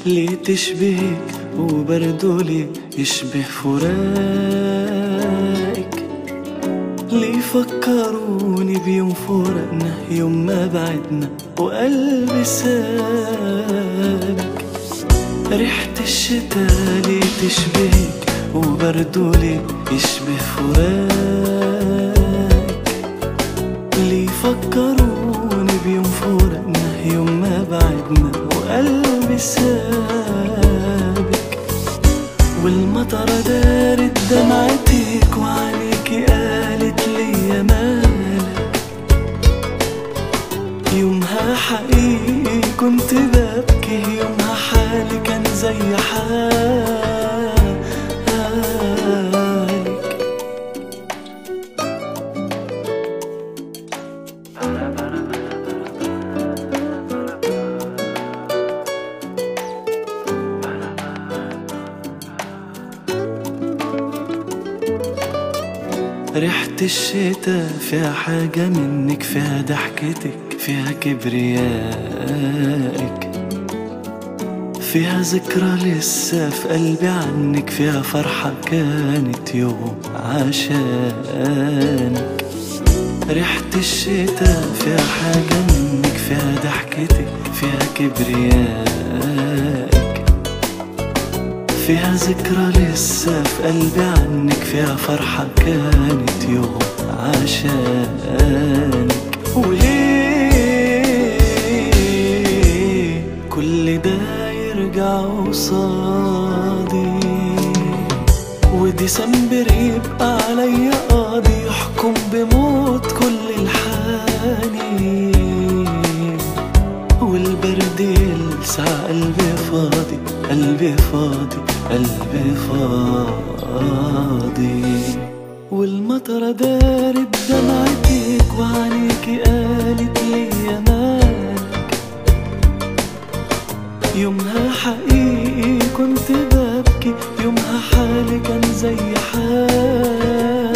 ليه تشبهك وبرده ليه يشبه فراقك ليه فكروني بيوم فراقنا يوم ما بعدنا وقلبي سابك ريحة الشتا ليه تشبهك وبرده ليه يشبه فراقك ليه فكروني بيوم فراقنا يوم ما بعدنا وقلبي سابك والمطرة دارت دمعتك وعليكي قالت لي مالك يومها حقيقي كنت ببكي يومها حالي كان زي حالك ريحة الشتا فيها حاجة منك فيها ضحكتك فيها كبريائك فيها ذكرى لسه في قلبي عنك فيها فرحة كانت يوم عشانك ريحة الشتا فيها حاجة منك فيها ضحكتك فيها كبريائك فيها ذكرى لسه في قلبي عنك فيها فرحة كانت يوم عشانك وليه كل ده يرجع قصادي وديسمبر يبقى عليا قاضي يحكم بموت كل الحنين والبرد يلسع قلبي فاضي قلبي فاضي قلبي فاضي والمطرة دارت دمعتك وعليكي قالت لي يا مالك يومها حقيقي كنت ببكي يومها حالي كان زي حالك